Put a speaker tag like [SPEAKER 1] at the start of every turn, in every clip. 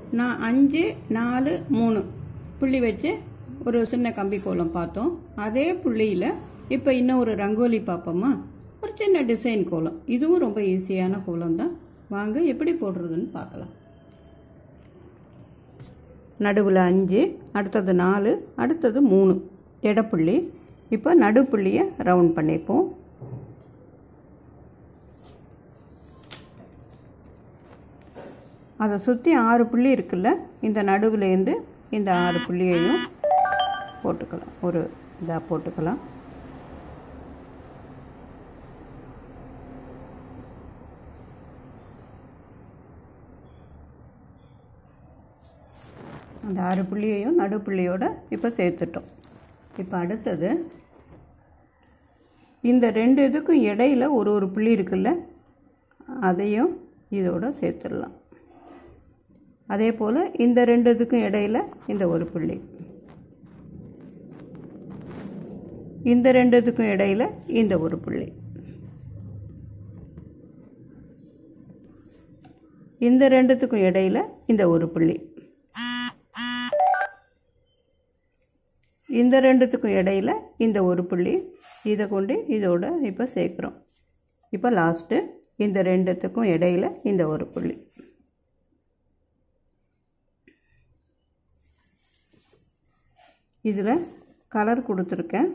[SPEAKER 1] நான் அஞ்சு நாலு மூணு புள்ளி வச்சு ஒரு சின்ன கம்பி கோலம் பார்த்தோம் அதே புள்ளியில் இப்போ இன்னும் ஒரு ரங்கோலி பார்ப்போமா ஒரு சின்ன டிசைன் கோலம் இதுவும் ரொம்ப ஈஸியான கோலம் தான் வாங்க எப்படி போடுறதுன்னு பார்க்கலாம் நடுவில் அஞ்சு அடுத்தது நாலு அடுத்தது மூணு இடப்புள்ளி இப்போ நடுப்புள்ளியை ரவுண்ட் பண்ணிப்போம் அதை சுற்றி ஆறு புள்ளி இருக்குல்ல இந்த நடுவுலேருந்து இந்த ஆறு புள்ளியையும் போட்டுக்கலாம் ஒரு இதாக போட்டுக்கலாம் அந்த ஆறு புள்ளியையும் நடுப்புள்ளியோட இப்போ சேர்த்துட்டோம் இப்போ அடுத்தது இந்த ரெண்டு இதுக்கும் இடையில ஒரு ஒரு புள்ளி இருக்குல்ல அதையும் இதோட சேர்த்துடலாம் அதே போல் இந்த ரெண்டு இதுக்கும் இடையில இந்த ஒரு புள்ளி இந்த ரெண்டு இதுக்கும் இடையில இந்த ஒரு புள்ளி இந்த ரெண்டுத்துக்கும் இடையில இந்த ஒரு புள்ளி இந்த ரெண்டுத்துக்கும் இடையில இந்த ஒரு புள்ளி இதை கொண்டு இதோட இப்போ சேர்க்குறோம் இப்போ லாஸ்ட்டு இந்த ரெண்டுத்துக்கும் இடையில இந்த ஒரு புள்ளி இதில் கலர் கொடுத்துருக்கேன்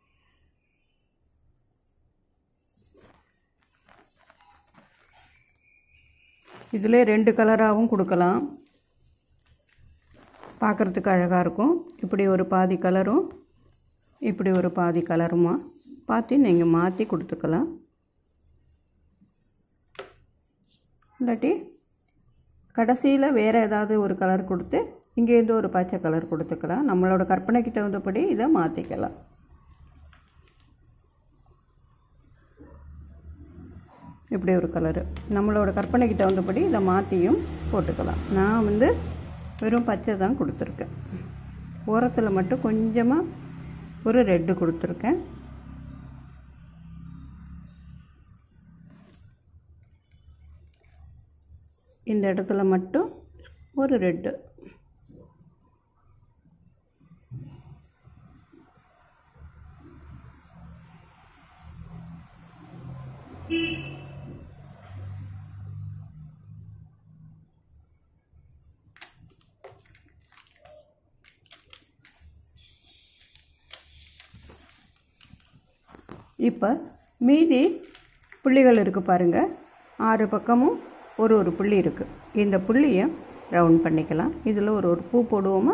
[SPEAKER 1] இதில் ரெண்டு கலராகவும் கொடுக்கலாம் பார்க்குறதுக்கு அழகாக இருக்கும் இப்படி ஒரு பாதி கலரும் இப்படி ஒரு பாதி கலருமா பார்த்து நீங்கள் மாற்றி கொடுத்துக்கலாம் இல்லாட்டி கடைசியில் வேறு ஏதாவது ஒரு கலர் கொடுத்து இங்கேருந்து ஒரு பச்சை கலர் கொடுத்துக்கலாம் நம்மளோட கற்பனைக்கு தகுந்தபடி இதை மாற்றிக்கலாம் இப்படி ஒரு கலரு நம்மளோட கற்பனைக்கு தகுந்தபடி இதை மாற்றியும் போட்டுக்கலாம் நான் வந்து வெறும் பச்சை தான் கொடுத்துருக்கேன் ஓரத்தில் மட்டும் கொஞ்சமாக ஒரு ரெட்டு கொடுத்துருக்கேன் இந்த இடத்துல மட்டும் ஒரு ரெட்டு இப்போ மீதி புள்ளிகள் இருக்குது பாருங்கள் ஆறு பக்கமும் ஒரு ஒரு புள்ளி இருக்குது இந்த புள்ளியை ரவுண்ட் பண்ணிக்கலாம் இதில் ஒரு ஒரு பூ போடுவோமா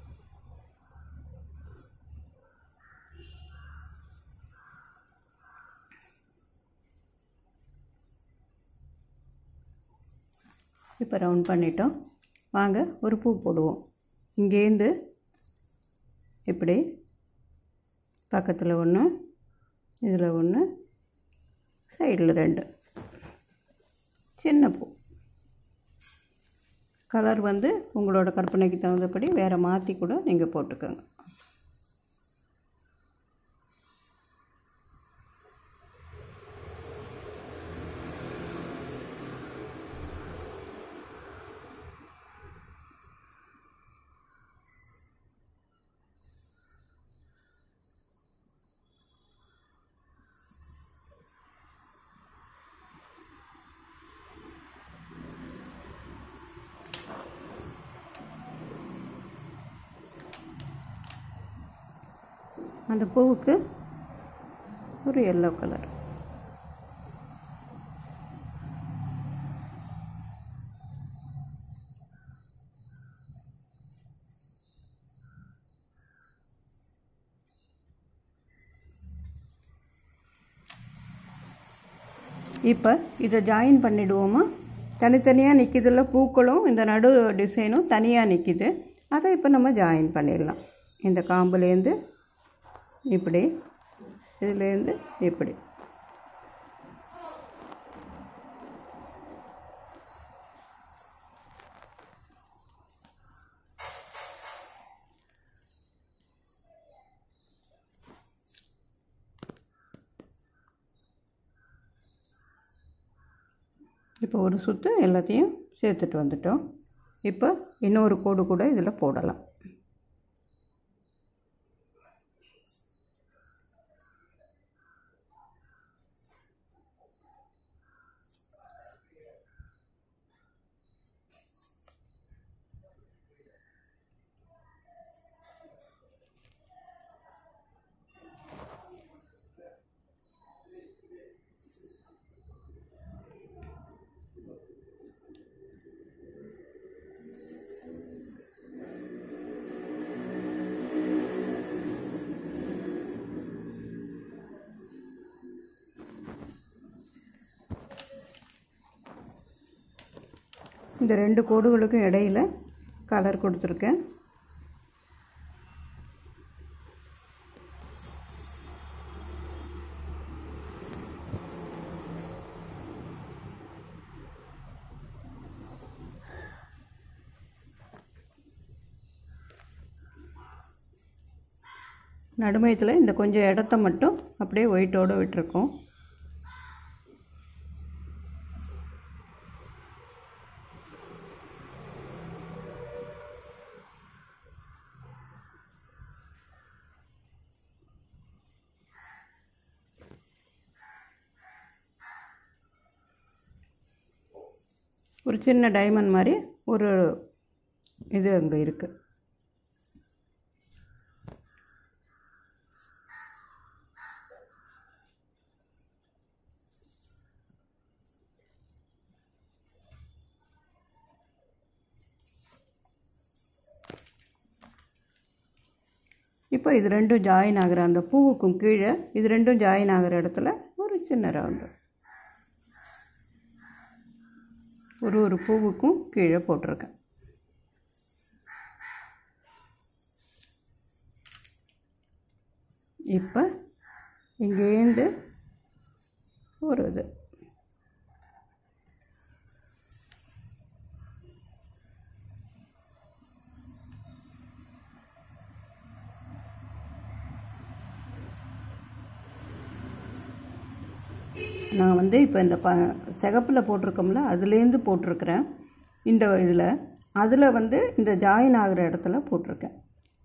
[SPEAKER 1] இப்போ ரவுண்ட் பண்ணிட்டோம் வாங்க ஒரு பூ போடுவோம் இங்கேருந்து இப்படி பக்கத்தில் ஒன்று இதில் ஒன்று சைடில் ரெண்டு சின்ன பூ கலர் வந்து உங்களோட கற்பனைக்கு தகுந்தபடி வேறு மாற்றி கூட நீங்கள் போட்டுக்கோங்க அந்த பூவுக்கு ஒரு எல்லோ கலர் இப்போ இதை ஜாயின் பண்ணிடுவோமா தனித்தனியாக நிற்கிதுல பூக்களும் இந்த நடு டிசைனும் தனியாக நிற்கிது அதை இப்போ நம்ம ஜாயின் பண்ணிடலாம் இந்த காம்புலேருந்து இப்படி இதுலேருந்து இப்படி இப்போ ஒரு சுற்று எல்லாத்தையும் சேர்த்துட்டு வந்துட்டோம் இப்போ இன்னொரு கோடு கூட இதில் போடலாம் இந்த ரெண்டு கோடுகளுக்கும் இடையில் கலர் கொடுத்துருக்கேன் நடுமையத்தில் இந்த கொஞ்சம் இடத்த மட்டும் அப்படியே ஒயிட்டோடு விட்டுருக்கோம் ஒரு சின்ன டைமண்ட் மாதிரி ஒரு இது அங்கே இருக்குது இப்போ இது ரெண்டும் ஜாயின் ஆகிற அந்த பூவுக்கும் கீழே இது ரெண்டும் ஜாயின் ஆகிற இடத்துல ஒரு சின்ன ரவுண்டு ஒரு ஒரு பூவுக்கும் கீழே போட்டிருக்கேன் இப்போ இங்கேருந்து ஒரு இது நான் வந்து இப்போ இந்த ப சிகப்பில் போட்டிருக்கோம்ல அதுலேருந்து போட்டிருக்கிறேன் இந்த இதில் அதில் வந்து இந்த ஜாயின் ஆகிற இடத்துல போட்டிருக்கேன்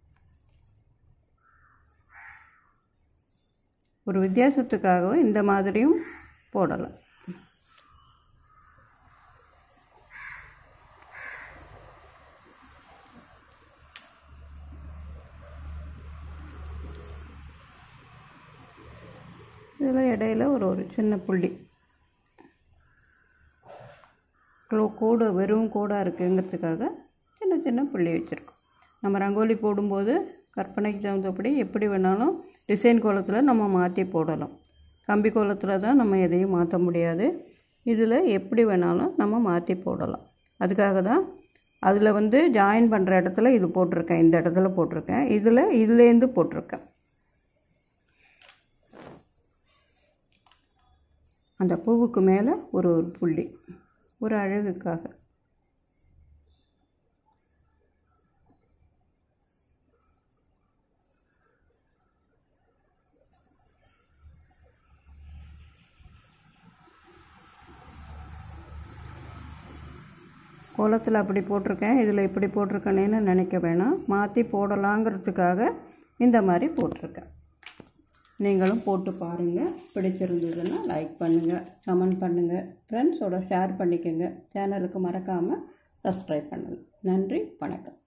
[SPEAKER 1] ஒரு வித்தியாசத்துக்காக இந்த மாதிரியும் போடலாம் இதில் இடையில ஒரு ஒரு சின்ன புள்ளி க்ளோ கோடு வெறும் கோடாக இருக்குங்கிறதுக்காக சின்ன சின்ன புள்ளி வச்சுருக்கோம் நம்ம ரங்கோலி போடும்போது கற்பனைக்கு தகுந்தபடி எப்படி வேணாலும் டிசைன் கோலத்தில் நம்ம மாற்றி போடலாம் கம்பி கோலத்தில் தான் நம்ம எதையும் மாற்ற முடியாது இதில் எப்படி வேணாலும் நம்ம மாற்றி போடலாம் அதுக்காக தான் அதில் வந்து ஜாயின் பண்ணுற இடத்துல இது போட்டிருக்கேன் இந்த இடத்துல போட்டிருக்கேன் இதில் இதுலேருந்து போட்டிருக்கேன் அந்த பூவுக்கு மேலே ஒரு ஒரு புள்ளி ஒரு அழகுக்காக கோலத்தில் அப்படி போட்டிருக்கேன் இதில் இப்படி போட்டிருக்கேனேன்னு நினைக்க வேணாம் மாற்றி போடலாங்கிறதுக்காக இந்த மாதிரி போட்டிருக்கேன் நீங்களும் போட்டு பாருங்கள் பிடிச்சிருந்ததுன்னா லைக் பண்ணுங்கள் கமெண்ட் பண்ணுங்கள் ஃப்ரெண்ட்ஸோட ஷேர் பண்ணிக்கோங்க சேனலுக்கு மறக்காமல் சப்ஸ்கிரைப் பண்ணுங்கள் நன்றி வணக்கம்